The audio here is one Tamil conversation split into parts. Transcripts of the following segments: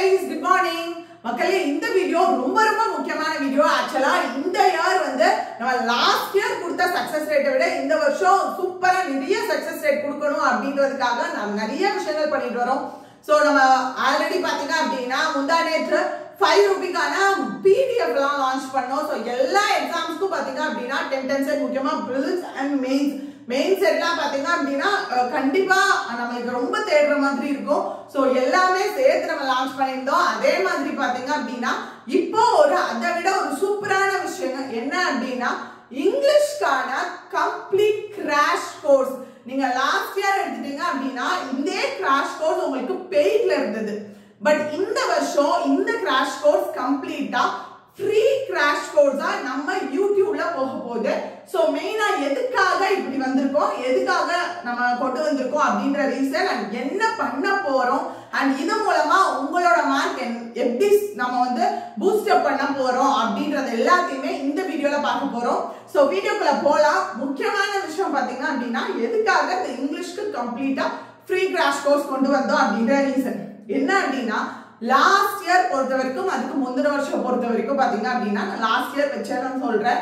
கைஸ் குட் மார்னிங் மக்களே இந்த வீடியோ ரொம்ப ரொம்ப முக்கியமான வீடியோ ஆக்சுவலா இந்த இயர் வந்து நம்ம லாஸ்ட் இயர் கொடுத்த சக்சஸ் ரேட்டை விட இந்த வருஷம் சூப்பரா நிறைய சக்சஸ் ரேட் கொடுக்கணும் அப்படின்றதுக்காக நம்ம நிறைய விஷயங்கள் பண்ணிட்டு வரோம் சோ நம்ம ஆல்ரெடி பாத்தீங்க அப்படின்னா முந்தா நேற்று ஃபைவ் ருபிக்கான பிடிஎஃப் எல்லாம் லான்ச் பண்ணோம் ஸோ எல்லா எக்ஸாம்ஸ்க்கும் பாத்தீங்க அப்படின்னா டென் டென் செட் முக்கியமா ப்ரிலிம்ஸ் அண்ட் மெயின்ஸ் மெயின் செட்லாம் பாத்தீங்க அப்படின்னா அஹ், கண்டிப்பா நம்மளுக்கு ரொம்ப தேடுற மாதிரி இருக்கும் ஸோ எல்லாமே சேர்த்து நம்ம லான்ச் பண்ணியிருந்தோம் அதே மாதிரி பாத்தீங்க அப்படின்னா இப்போ ஒரு அதை விட ஒரு சூப்பரான விஷயம் என்ன அப்படின்னா இங்கிலீஷ்க்கான கம்ப்ளீட் கிராஷ் கோர்ஸ் நீங்க லாஸ்ட் இயர் எடுத்துட்டீங்க அப்படின்னா இதே கிராஷ் கோர்ஸ் உங்களுக்கு பெய்ட்ல இருந்தது பட் இந்த வருஷம் இந்த கிராஷ் கோர்ஸ் கம்ப்ளீட்டா ஃப்ரீ கிராஷ் கோர்ஸா நம்ம யூடியூப்ல போக போகுது ஸோ மெயினா எதுக்காக இப்படி வந்திருக்கோம் எதுக்காக நம்ம கொண்டு வந்திருக்கோம் அப்படின்ற ரீசன் அண்ட் என்ன பண்ண போறோம் அண்ட் இது மூலமா உங்களோட மார்க் எப்படி நம்ம வந்து பூஸ்ட் அப் பண்ண போறோம் அப்படின்றது எல்லாத்தையுமே இந்த வீடியோல பார்க்க போறோம் ஸோ வீடியோக்குள்ள போலாம் முக்கியமான விஷயம் பாத்தீங்க அப்படின்னா எதுக்காக இந்த இங்கிலீஷ்க்கு கம்ப்ளீட்டா ஃப்ரீ கிராஷ் கோர்ஸ் கொண்டு வந்தோம் அப்படின்ற ரீசன் என்ன அப்படின்னா லாஸ்ட் இயர் பொறுத்த வரைக்கும் அதுக்கு முந்தின வருஷம் பொறுத்த வரைக்கும் பாத்தீங்க அப்படின்னா லாஸ்ட் இயர் வச்சேன்னு சொல்றேன்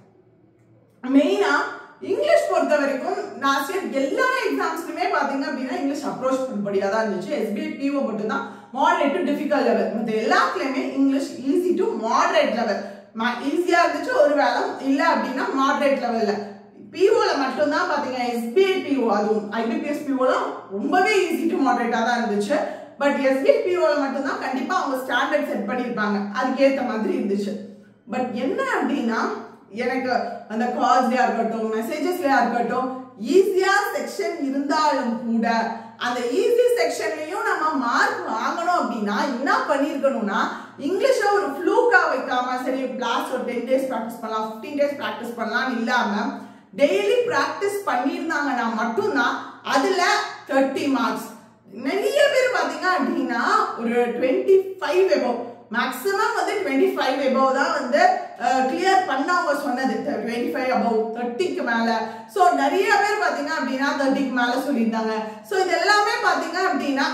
மெயினா இங்கிலீஷ் பொறுத்த வரைக்கும் லாஸ்ட் இயர் எல்லா எக்ஸாம்ஸ்லுமே பாத்தீங்க அப்படின்னா இங்கிலீஷ் அப்ரோச் பண்ணும்படியா தான் இருந்துச்சு எஸ்பிஐ பிஓ மட்டும் தான் மாடரேட் டு டிஃபிகல்ட் லெவல் மற்ற எல்லாத்துலயுமே English easy to moderate level ஈஸியா இருந்துச்சு ஒரு வேலை இல்ல அப்படின்னா மாடரேட் லெவல்ல பிஓல மட்டும்தான் பாத்தீங்க எஸ்பிஐ பிஓ அதுவும் ஐபிபிஎஸ் பிஓலாம் ரொம்பவே ஈஸி டு மாடரேட்டா தான் இருந்துச்சு பட் எஸ்பிஐ பிஓல மட்டும்தான் கண்டிப்பா அவங்க ஸ்டாண்டர்ட் செட் பண்ணியிருப்பாங்க அதுக்கேத்த மாதிரி இருந்துச்சு பட் என்ன அப்படின்னா எனக்கு அந்த கால்ஸ்லயா இருக்கட்டும் மெசேஜஸ்லயா இருக்கட்டும் ஈஸியா செக்ஷன் இருந்தாலும் கூட அந்த ஈஸி செக்ஷன்லயும் நம்ம மார்க் வாங்கணும் அப்படின்னா என்ன பண்ணிருக்கணும்னா இங்கிலீஷ ஒரு ஃப்ளூக்கா வைக்காம சரி கிளாஸ் ஒரு டென் டேஸ் ப்ராக்டிஸ் பண்ணலாம் ஃபிஃப்டீன் டேஸ் ப்ராக்டிஸ் பண்ணலாம் இல்லாம டெய்லி ப்ராக்டிஸ் பண்ணியிருந்தாங்கன்னா மட்டும்தான் அதுல தேர்ட்டி மார்க்ஸ் நிறைய பேர் பாத்தீங்க அப்படின்னா ஒரு டுவெண்ட்டி ஃபைவ் எபோவ் மேக்ஸிமம் வந்து டுவெண்ட்டி ஃபைவ் எபோவ் தான் வந்து கிளியர் பண்ணவங்க சொன்னது டுவெண்ட்டி ஃபைவ் அபவ் தேர்ட்டிக்கு மேல ஸோ நிறைய பேர் பாத்தீங்க அப்படின்னா தேர்ட்டிக்கு மேல சொல்லியிருந்தாங்க ஸோ இது எல்லாமே பாத்தீங்க அப்படின்னா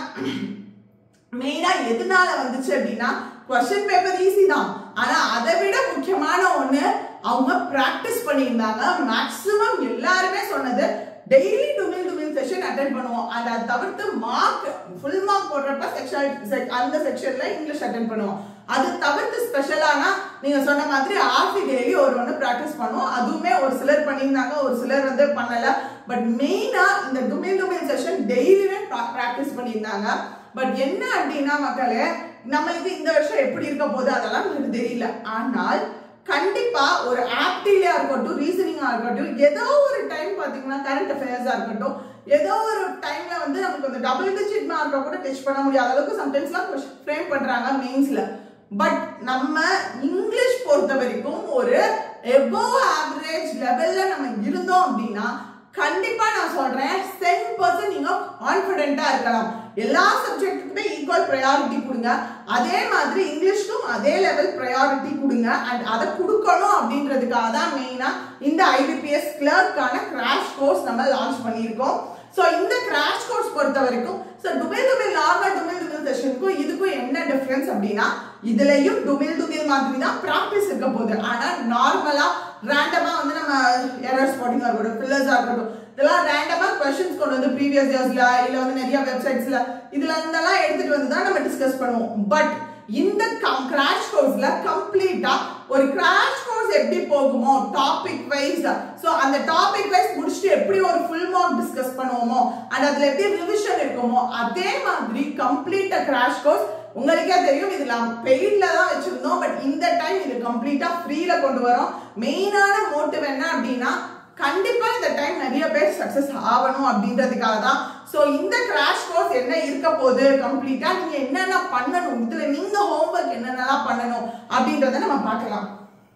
மெயினா எதனால வந்துச்சு அப்படின்னா கொஸ்டின் பேப்பர் ஈஸி தான் ஆனா அதை விட முக்கியமான ஒண்ணு அவங்க பிராக்டிஸ் பண்ணியிருந்தாங்க மேக்ஸிமம் எல்லாருமே சொன்னது டெய்லி டுமில் டுமில் செஷன் அட்டென்ட் பண்ணுவோம் and அதை தவிர்த்து மார்க் ஃபுல் மார்க் போடுறப்ப செக்ஷன் அந்த செக்ஷன்ல இங்கிலீஷ் அட்டென்ட் பண்ணுவோம் அது தவிர்த்து ஸ்பெஷலானா நீங்க சொன்ன மாதிரி ஆர்சி டெய்லி ஒரு ஒன்று ப்ராக்டிஸ் பண்ணுவோம் அதுவுமே ஒரு சிலர் பண்ணியிருந்தாங்க ஒரு சிலர் வந்து பண்ணல பட் மெயினா இந்த டுமில் டுமில் செஷன் டெய்லியுமே ப்ராக்டிஸ் பண்ணியிருந்தாங்க பட் என்ன அப்படின்னா மக்களே நம்மளுக்கு இந்த வருஷம் எப்படி இருக்க போகுது அதெல்லாம் எனக்கு தெரியல ஆனால் கண்டிப்பா ஒரு ஆப்டிலியா இருக்கட்டும் ரீசனிங்கா இருக்கட்டும் ஏதோ ஒரு டைம் பாத்தீங்கன்னா கரண்ட் அஃபேர்ஸா இருக்கட்டும் ஏதோ ஒரு டைம்ல வந்து நமக்கு அந்த டபுள் டிஜிட் மார்க்கை கூட டச் பண்ண முடியாத அளவுக்கு சம்டைம்ஸ்லாம் ஃப்ரேம் பண்றாங்க மெயின்ஸ்ல பட் நம்ம இங்கிலீஷ் பொறுத்த வரைக்கும் ஒரு எபோவ் ஆவரேஜ் லெவல்ல நம்ம இருந்தோம் அப்படின்னா கண்டிப்பா நான் சொல்றேன் சென் பர்சன்ட் நீங்க கான்பிடென்ட்டா இருக்கலாம் எல்லா சப்ஜெக்ட்டுக்குமே ஈக்குவல் ப்ரையாரிட்டி கொடுங்க அதே மாதிரி இங்கிலீஷ்க்கும் அதே லெவல் ப்ரையாரிட்டி கொடுங்க அண்ட் அதை கொடுக்கணும் அப்படின்றதுக்காக தான் மெயினா இந்த ஐபிபிஎஸ் கிளர்க்கான கிராஷ் கோர்ஸ் நம்ம லான்ச் பண்ணியிருக்கோம் ஸோ இந்த கிராஷ் கோர்ஸ் பொறுத்த வரைக்கும் ஸோ டுமில் டுமில் நார்மல் டுமில் டுமில் செஷனுக்கும் இதுக்கும் என்ன டிஃபரன்ஸ் அப்படின்னா இதுலயும் டுமில் டுமில் மாதிரி தான் ப்ராக்டிஸ் இருக்க போகுது ஆனா நார்மலா ரேண்டமா வந்து நம்ம எரர் ஸ்பாட்டிங்கா இருக்கட்டும் ஃபில்லர்ஸா இருக்கட்டும் இதெல்லாம் ரேண்டமா கொஸ்டின்ஸ் கொண்டு வந்து ப்ரீவியஸ் இயர்ஸ்ல இல்ல வந்து நிறைய வெப்சைட்ஸ்ல இதுல இருந்தெல்லாம் எடுத்துட்டு வந்து தான் நம்ம டிஸ்கஸ் பண்ணுவோம் பட் இந்த கிராஷ் கோர்ஸ்ல கம்ப்ளீட்டா ஒரு கிராஷ் கோர்ஸ் எப்படி போகுமோ டாபிக் வைஸ் சோ அந்த டாபிக் வைஸ் முடிச்சுட்டு எப்படி ஒரு ஃபுல் மார்க் டிஸ்கஸ் பண்ணுவோமோ அண்ட் அதுல எப்படி ரிவிஷன் இருக்குமோ அதே மாதிரி கம்ப்ளீட்டா கிராஷ் கோர்ஸ் உங்களுக்கே தெரியும் இது நாம் பெய்ட்ல தான் வச்சிருந்தோம் பட் இந்த டைம் இது கம்ப்ளீட்டா ஃப்ரீல கொண்டு வரோம் மெயினான மோட்டிவ் என்ன அப்படின்னா கண்டிப்பா இந்த டைம் நிறைய பேர் சக்சஸ் ஆகணும் அப்படின்றதுக்காக தான் சோ இந்த கிராஷ் கோர்ஸ் என்ன இருக்க போகுது கம்ப்ளீட்டா நீங்க என்னென்ன பண்ணணும் இதுல நீங்க ஹோம்ஒர்க் என்னென்னலாம் பண்ணணும் அப்படின்றத நம்ம பார்க்கலாம்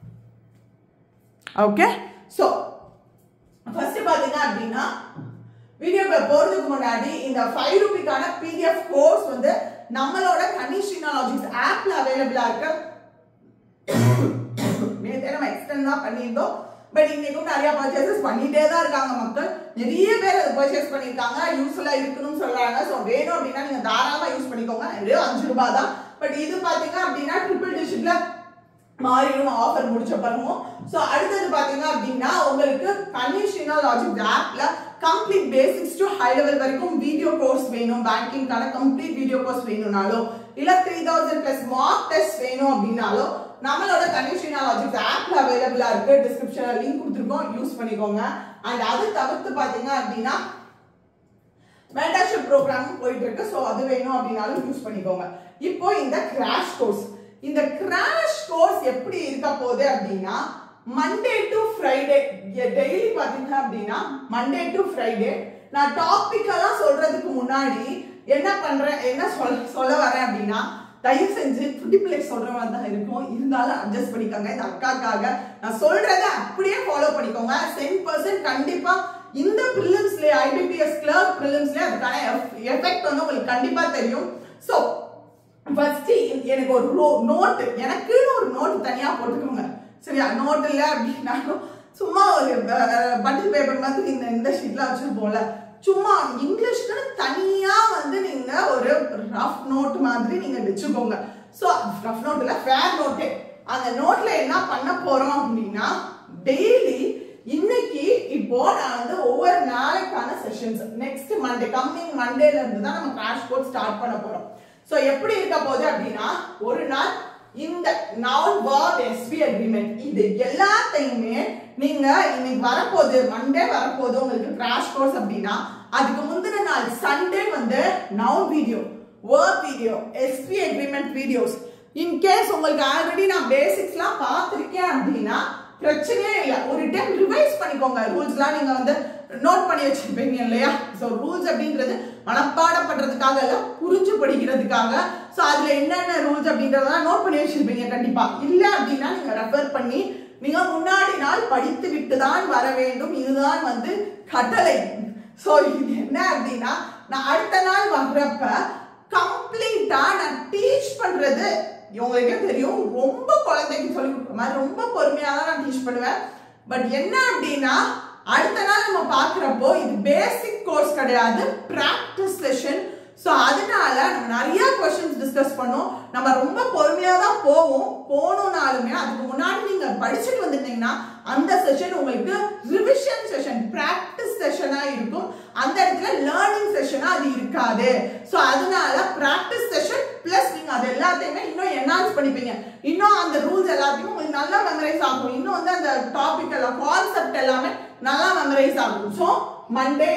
ஓகே சோ ஃபர்ஸ்ட் பாத்தீங்க அப்படின்னா வீடியோக்குள்ள போறதுக்கு முன்னாடி இந்த ஃபைவ் ருபிக்கான பிடிஎஃப் கோர்ஸ் வந்து நம்மளோட கனிஷினாலஜிஸ் ஆப்ல அவைலபிளா இருக்கு நேத்தே நம்ம எக்ஸ்டெண்ட் தான் பண்ணியிருந்தோம் பட் இன்னைக்கும் நிறைய பர்ச்சேசஸ் பண்ணிட்டே தான் இருக்காங்க மக்கள் நிறைய பேர் அதை பர்ச்சேஸ் பண்ணியிருக்காங்க யூஸ்ஃபுல்லா இருக்கணும்னு சொல்றாங்க ஸோ வேணும் அப்படின்னா நீங்க தாராளமா யூஸ் பண்ணிக்கோங்க வெறும் அஞ்சு ரூபாய் தான் பட் இது பாத்தீங்க அப்படின்னா ட்ரிபிள் டிஜிட்ல மாறிடும் ஆஃபர் முடிச்ச பிறகும் ஸோ அடுத்தது பாத்தீங்க அப்படின்னா உங்களுக்கு கன்வீஷனா லாஜிக் ஆப்ல complete basics to high level வரைக்கும் வீடியோ கோர்ஸ் வேணும் பேங்கிங்கான கம்ப்ளீட் வீடியோ கோர்ஸ் வேணும்னாலோ இல்ல three thousand plus mark test வேணும் அப்படின்னாலோ நம்மளோட கன்வீஷனா லாஜிக் ஆப்ல அவைலபிளா இருக்கு டிஸ்கிரிப்ஷன்ல லிங்க் கொடுத்துருக்கோம் யூஸ் பண்ணிக்கோங்க அண்ட் அது தவிர்த்து பாத்தீங்க அப்படின்னா மென்டர்ஷிப் ப்ரோக்ராம் போயிட்டு இருக்கு ஸோ அது வேணும் அப்படின்னாலும் யூஸ் பண்ணிக்கோங்க இப்போ இந்த கிராஷ் கோர்ஸ் இந்த கிராஷ் கோர்ஸ் எப்படி இருக்க போகுது அப்படின்னா மண்டே டு ஃப்ரைடே டெய்லி பாத்தீங்க அப்படின்னா மண்டே டு ஃப்ரைடே நான் டாபிக் எல்லாம் சொல்றதுக்கு முன்னாடி என்ன பண்றேன் என்ன சொல்ல சொல்ல வரேன் அப்படின்னா தயவு செஞ்சு குட்டி பிள்ளை சொல்ற மாதிரி தான் இருக்கும் இருந்தாலும் அட்ஜஸ்ட் பண்ணிக்கோங்க இந்த அக்காக்காக நான் சொல்றத அப்படியே ஃபாலோ பண்ணிக்கோங்க சென் பர்சன்ட் கண்டிப்பா இந்த ப்ரிலிம்ஸ்ல ஐபிபிஎஸ் கிளர்க் ப்ரிலிம்ஸ்ல அதுக்கான எஃபெக்ட் வந்து உங்களுக்கு கண்டிப்பா தெரியும் ஸோ ஃபர்ஸ்ட் எனக்கு ஒரு நோட் எனக்குன்னு ஒரு நோட் தனியா போட்டுக்கோங்க சரியா நோட் இல்லை அப்படின்னாலும் சும்மா ஒரு பட்டில் பேப்பர் மாதிரி இந்த இந்த ஷீட்லாம் வச்சிருப்போம்ல சும்மா இங்கிலீஷ்க்குன்னு தனியா வந்து நீங்க ஒரு ரஃப் நோட் மாதிரி நீங்க வச்சுக்கோங்க ஸோ ரஃப் நோட் இல்லை ஃபேர் நோட்டு அந்த நோட்ல என்ன பண்ண போறோம் அப்படின்னா டெய்லி இன்னைக்கு இப்போ நான் வந்து ஒவ்வொரு நாளைக்கான செஷன்ஸ் நெக்ஸ்ட் மண்டே கம்மிங் மண்டேல இருந்து தான் நம்ம கிராஷ் கோர்ஸ் ஸ்டார்ட் பண்ண போறோம் ஸோ எப்படி இருக்க போகுது அப்படின்னா ஒரு நாள் இந்த நவுன் வேர்ட் எஸ்பி அக்ரிமெண்ட் இது எல்லாத்தையுமே நீங்க இன்னைக்கு வரப்போகுது மண்டே வரப்போகுது உங்களுக்கு கிராஷ் கோர்ஸ் அப்படின்னா அதுக்கு முந்தின நாள் சண்டே வந்து noun video verb video SV agreement videos in case உங்களுக்கு ஆல்ரெடி நான் பேசிக்ஸ்லாம் பார்த்துருக்கேன் அப்படின்னா பிரச்சனையே இல்லை ஒரு டைம் ரிவைஸ் பண்ணிக்கோங்க ரூல்ஸ்லாம் நீங்க வந்து நோட் பண்ணி வச்சிருப்பீங்க இல்லையா ஸோ ரூல்ஸ் அப்படின்றது மனப்பாடம் பண்றதுக்காக இல்லை புரிஞ்சு படிக்கிறதுக்காக ஸோ அதுல என்னென்ன ரூல்ஸ் அப்படின்றதெல்லாம் நோட் பண்ணி வச்சிருப்பீங்க கண்டிப்பா இல்லை அப்படின்னா நீங்க ரெஃபர் பண்ணி நீங்க முன்னாடி நாள் படித்து விட்டு தான் வர வேண்டும் இதுதான் வந்து கட்டளை ஸோ இது என்ன அப்படின்னா நான் அடுத்த நாள் வர்றப்ப கம்ப்ளீட்டா நான் டீச் பண்றது இவங்களுக்கே தெரியும் ரொம்ப குழந்தைக்கு சொல்லி கொடுக்குற மாதிரி ரொம்ப பொறுமையா தான் நான் டீச் பண்ணுவேன் பட் என்ன அப்படின்னா அடுத்த நாள் நம்ம பார்க்குறப்போ இது பேசிக் கோர்ஸ் கிடையாது ப்ராக்டிஸ் செஷன் ஸோ அதனால நம்ம நிறைய கொஸ்டின்ஸ் டிஸ்கஸ் பண்ணோம் நம்ம ரொம்ப பொறுமையாக தான் போவோம் போகணும்னாலுமே அதுக்கு முன்னாடி நீங்கள் படிச்சுட்டு வந்துட்டீங்கன்னா அந்த செஷன் உங்களுக்கு ரிவிஷன் செஷன் ப்ராக்டிஸ் செஷனாக இருக்கும் அந்த இடத்துல லேர்னிங் செஷனாக அது இருக்காது ஸோ அதனால ப்ராக்டிஸ் செஷன் ப்ளஸ் நீங்கள் அது எல்லாத்தையுமே இன்னும் என்ஹான்ஸ் பண்ணிப்பீங்க இன்னும் அந்த ரூல்ஸ் எல்லாத்தையும் உங்களுக்கு நல்லா மெமரைஸ் ஆகும் இன்னும் வந்து அந்த டாபிக் எல்லாம் கான்செப்ட் எல்லாமே நல்லா மெமரைஸ் ஆகும் ஸோ மண்டே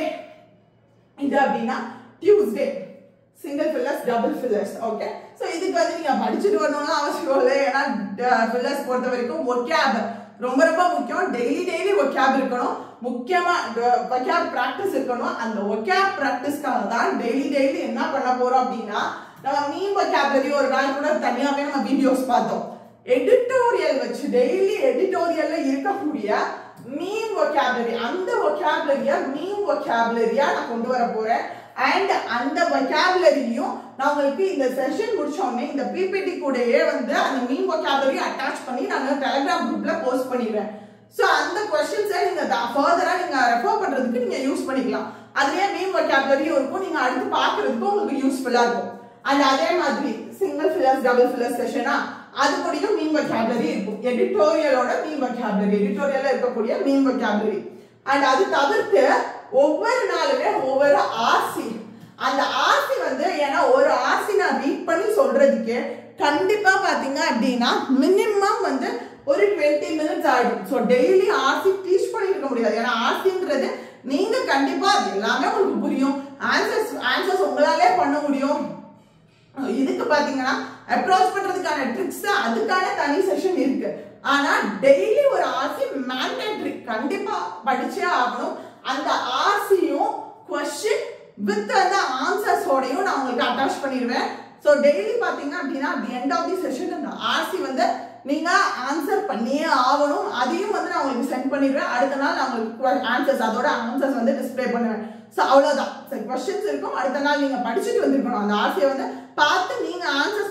இது அப்படின்னா Tuesday single fillers double fillers okay so இதுக்கு வந்து நீங்க படிச்சுட்டு வரணும்னு அவசியம் இல்லை ஏன்னா ஃபில்லர்ஸ் பொறுத்த வரைக்கும் ஒக்கேப் ரொம்ப ரொம்ப முக்கியம் டெய்லி டெய்லி ஒக்கேப் இருக்கணும் முக்கியமா ஒக்கேப் ப்ராக்டிஸ் இருக்கணும் அந்த ஒக்கேப் ப்ராக்டிஸ்க்காக தான் டெய்லி டெய்லி என்ன பண்ண போறோம் அப்படின்னா நம்ம மீன் ஒக்கேப்லரி ஒரு நாள் கூட தனியாவே நம்ம வீடியோஸ் பார்த்தோம் எடிட்டோரியல் வச்சு டெய்லி எடிட்டோரியல்ல இருக்கக்கூடிய மீன் ஒக்கேப்லரி அந்த ஒக்கேப்லரியா மீன் ஒக்கேப்லரியா நான் கொண்டு வர போறேன் அண்ட் அந்த vocabulary-யும் நான் உங்களுக்கு இந்த செஷன் முடிச்சோடனே இந்த பிபிடி கூடயே வந்து அந்த மீன் vocabulary அட்டாச் பண்ணி நான் டெலிகிராம் குரூப்ல போஸ்ட் பண்ணிடுவேன் ஸோ அந்த கொஸ்டின்ஸை நீங்க ஃபர்தரா நீங்க ரெஃபர் பண்றதுக்கு நீங்க யூஸ் பண்ணிக்கலாம் அதுலயே மீன் vocabulary-யும் இருக்கும் நீங்க அடுத்து பார்க்கறதுக்கும் உங்களுக்கு யூஸ்ஃபுல்லா இருக்கும் அண்ட் அதே மாதிரி சிங்கிள் ஃபில்லர்ஸ் டபுள் ஃபில்லர்ஸ் செஷனா அது கூடயும் மீன் vocabulary இருக்கும் எடிட்டோரியலோட மீன் vocabulary எடிட்டோரியல்ல இருக்கக்கூடிய மீன் vocabulary அண்ட் அது தவிர்த்து ஒவ்வொரு நாளுமே ஒவ்வொரு ஆர்சி அந்த ஆர்சி வந்து ஏன்னா ஒரு ஆர்சி நான் ரீட் பண்ணி சொல்றதுக்கு கண்டிப்பா பாத்தீங்க அப்படின்னா மினிமம் வந்து ஒரு டுவெண்ட்டி மினிட்ஸ் ஆயிடும் ஸோ டெய்லி ஆர்சி டீச் பண்ணிருக்க முடியாது ஏன்னா ஆர்சின்றது நீங்க கண்டிப்பா அது எல்லாமே உங்களுக்கு புரியும் ஆன்சர்ஸ் ஆன்சர்ஸ் உங்களாலே பண்ண முடியும் இதுக்கு பாத்தீங்கன்னா அப்ரோச் பண்றதுக்கான ட்ரிக்ஸ் அதுக்கான தனி செஷன் இருக்கு ஆனா டெய்லி ஒரு ஆர்சி மேண்டேட்ரி கண்டிப்பா படிச்சே ஆகணும் அந்த ஆர்சியும் கொஸ்டின் வித் அந்த ஆன்சர்ஸோடையும் நான் உங்களுக்கு அட்டாச் பண்ணிடுவேன் ஸோ டெய்லி பார்த்தீங்க அப்படின்னா the end of the session அந்த ஆர்சி வந்து நீங்க ஆன்சர் பண்ணியே ஆகணும் அதையும் வந்து நான் உங்களுக்கு சென்ட் பண்ணிடுவேன் அடுத்த நாள் நான் உங்களுக்கு ஆன்சர்ஸ் அதோட ஆன்சர்ஸ் வந்து டிஸ்பிளே பண்ணுவேன் ஸோ அவ்வளோதான் சரி கொஸ்டின்ஸ் இருக்கும் அடுத்த நாள் நீங்க படிச்சுட்டு வந்திருக்கணும் அந்த ஆர்சியை வந்து பார்த்து நீங்க ஆன்சர்ஸ்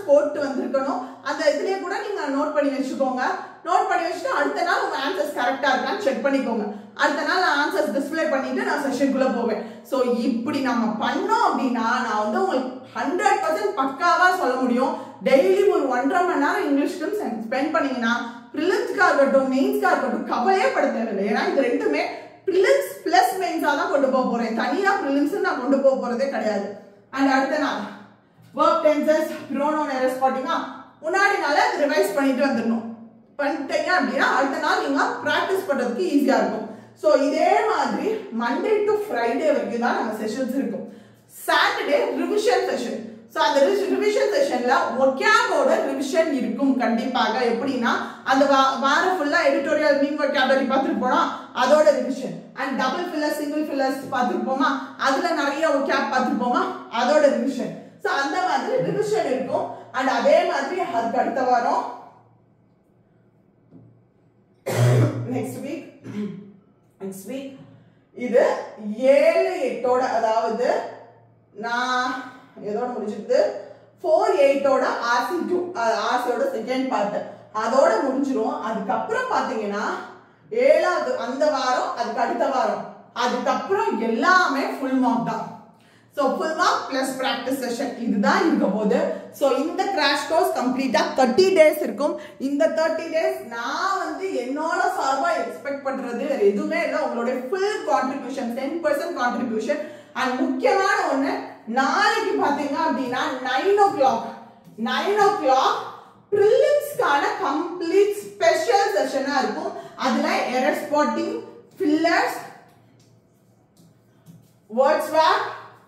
போட்டு வந்திருக்கணும் அந்த இதுலயே கூட நீங்க நோட் பண்ணி வச்சுக்கோங்க நோட் பண்ணி வச்சுட்டு அடுத்த நாள் உங்க ஆன்சர்ஸ் கரெக்டா இருக்கான்னு செக் பண்ணிக்கோங்க அடுத்த நாள் நான் ஆன்சர்ஸ் டிஸ்ப்ளே பண்ணிட்டு நான் செஷனுக்குள்ள போவேன் ஸோ இப்படி நம்ம பண்ணோம் அப்படின்னா நான் வந்து உங்களுக்கு ஹண்ட்ரட் பர்சன்ட் பக்காவா சொல்ல முடியும் டெய்லி ஒரு ஒன்றரை மணி நேரம் இங்கிலீஷ்க்கு ஸ்பெண்ட் பண்ணீங்கன்னா ப்ரிலிம்ஸ்க்கா இருக்கட்டும் மெயின்ஸ்க்கா இருக்கட்டும் கவலையே பட தேவையில்லை ஏன்னா இது ரெண்டுமே ப்ரிலிம்ஸ் பிளஸ் மெயின்ஸா தான் கொண்டு போக போறேன் தனியா ப்ரிலிம்ஸ் நான் கொண்டு போக போறதே கிடையாது அண்ட் அடுத்த நாள் ஒர்க் டென்சஸ் ப்ரோனோன் எரஸ் பார்த்தீங்கன்னா முன்னாடி நாளே அது ரிவைஸ் பண்ணிட்டு வந்துடணும் பண்ணிட்டீங்க அப்படின்னா அடுத்த நாள் நீங்க ப்ராக்டிஸ் பண்றதுக்கு ஈஸியா இருக்கும் ஸோ இதே மாதிரி மண்டே டு ஃப்ரைடே வரைக்கும் தான் நம்ம செஷன்ஸ் இருக்கும் சாட்டர்டே ரிவிஷன் செஷன் ஸோ அந்த ரிவிஷன் செஷன்ல ஒகேபோட ரிவிஷன் இருக்கும் கண்டிப்பாக எப்படின்னா அந்த வா- வாரம் ஃபுல்லா எடிட்டோரியல் மீன் ஒகேபரி பார்த்துட்டு போனா அதோட revision and double filler single fillers பார்த்துருப்போமா அதுல நிறைய ஒகேப் பார்த்துருப்போமா அதோட ரிவிஷன் ஸோ அந்த மாதிரி ரிவிஷன் இருக்கும் அண்ட் அதே மாதிரி அதுக்கு அடுத்த வாரம் நெக்ஸ்ட் வீக் நெக்ஸ்ட் வீக் இது ஏழு எட்டோட அதாவது நான் எதோட முடிஞ்சிருது ஃபோர் எயிட்டோட ஆர்சி டூ ஆர்சியோட செகண்ட் பார்ட் அதோட முடிஞ்சிரும் அதுக்கப்புறம் பாத்தீங்கன்னா ஏழாவது அந்த வாரம் அதுக்கு அடுத்த வாரம் அதுக்கப்புறம் எல்லாமே ஃபுல் மார்க் தான் so full mark plus practice session இதுதான் இருக்க போகுது ஸோ இந்த கிராஷ் கோர்ஸ் கம்ப்ளீட்டாக தேர்ட்டி டேஸ் இருக்கும் இந்த தேர்ட்டி டேஸ் நான் வந்து என்னோட சார்பாக எக்ஸ்பெக்ட் பண்ணுறது வேறு எதுவுமே இல்லை உங்களுடைய full contribution ten percent contribution and முக்கியமான ஒன்று நாளைக்கு பார்த்தீங்க அப்படின்னா nine o'clock nine o'clock ப்ரிலிம்ஸ்க்கான கம்ப்ளீட் ஸ்பெஷல் செஷனாக இருக்கும் அதில் error spotting fillers word swap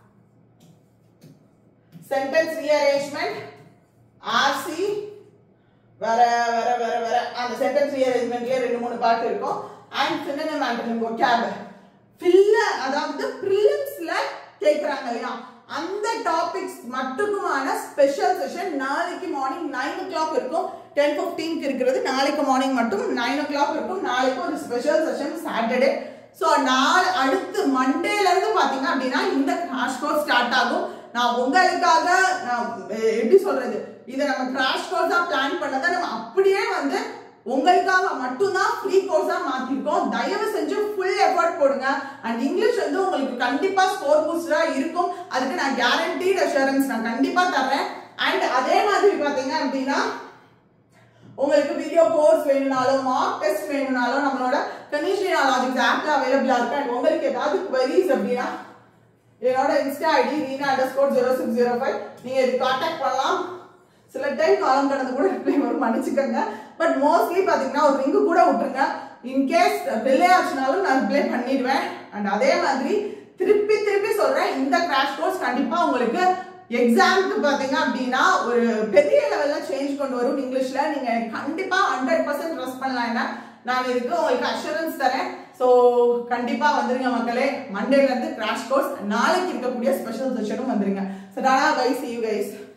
sentence rearrangement RC வேற வேற வேற வேற அந்த சென்டென்ஸ் ரீஅரேஞ்ச்மெண்ட்லயே ரெண்டு மூணு பாட்டு இருக்கும் அண்ட் சினனம் ஆண்டனிம் vocab ஃபில்ல அதாவது ப்ரிலிம்ஸ்ல கேக்குறாங்க இல்லையா அந்த டாபிக்ஸ் மட்டுக்குமான ஸ்பெஷல் செஷன் நாளைக்கு மார்னிங் நைன் ஓ கிளாக் இருக்கும் டென் ஃபிஃப்டீன்க்கு இருக்கிறது நாளைக்கு மார்னிங் மட்டும் நைன் ஓ கிளாக் இருக்கும் நாளைக்கு ஒரு ஸ்பெஷல் செஷன் சாட்டர்டே ஸோ நாள் அடுத்து மண்டேல இருந்து பாத்தீங்க அப்படின்னா இந்த கிராஷ் கோர்ஸ் ஸ்டார்ட் ஆகும் நான் உங்களுக்காக நான் எ- எப்படி சொல்றது இதை நம்ம கிராஷ் கோர்ஸா பிளான் பண்ணதை நம்ம அப்படியே வந்து உங்களுக்காக மட்டும்தான் ஃப்ரீ கோர்ஸா மாத்திருக்கோம் தயவு செஞ்சு ஃபுல் எஃபர்ட் போடுங்க அண்ட் இங்கிலீஷ் வந்து உங்களுக்கு கண்டிப்பா ஸ்கோர் பூஸ்டரா இருக்கும் அதுக்கு நான் கேரண்டீட் அஷூரன்ஸ் நான் கண்டிப்பா தர்றேன் அண்ட் அதே மாதிரி பாத்தீங்க அப்படின்னா உங்களுக்கு வீடியோ கோர்ஸ் வேணும்னாலும் மார்க் டெஸ்ட் வேணும்னாலும் நம்மளோட கனிஷ்யா லாஜிக்ஸ் ஆப்ல அவைலபிளா இருக்கு அண்ட் உங்களுக்கு ஏதாவது queries அப்படின்னா என்னோட Insta ID Reena underscore zero six zero five நீங்க இது காண்டாக்ட் பண்ணலாம் சில டைம் காலம் கடந்து கூட ரிப்ளை வரும் மன்னிச்சுக்கோங்க பட் மோஸ்ட்லி பாத்தீங்கன்னா ஒரு ரிங்கு கூட விட்டுருங்க இன்கேஸ் டிலே ஆச்சுனாலும் நான் ரிப்ளை பண்ணிடுவேன் அண்ட் அதே மாதிரி திருப்பி திருப்பி சொல்றேன் இந்த கிராஷ் கோர்ஸ் கண்டிப்பா உங்களுக்கு எக்ஸாமுக்கு பாத்தீங்க அப்படின்னா ஒரு பெரிய லெவல்ல சேஞ்ச் கொண்டு வரும் இங்கிலீஷ்ல நீங்க கண்டிப்பா ஹண்ட்ரட் பர்சன்ட் ட்ரஸ்ட் பண்ணலாம் என்ன நான் இதுக்கு உங்களுக்கு அஷூரன்ஸ் தரேன் ஸோ கண்டிப்பா வந்துருங்க மக்களே மண்டேல இருந்து கிராஷ் கோர்ஸ் நாளைக்கு இருக்கக்கூடிய ஸ்பெஷல் செஷனும் வந்துருங்க so tata bye see you guys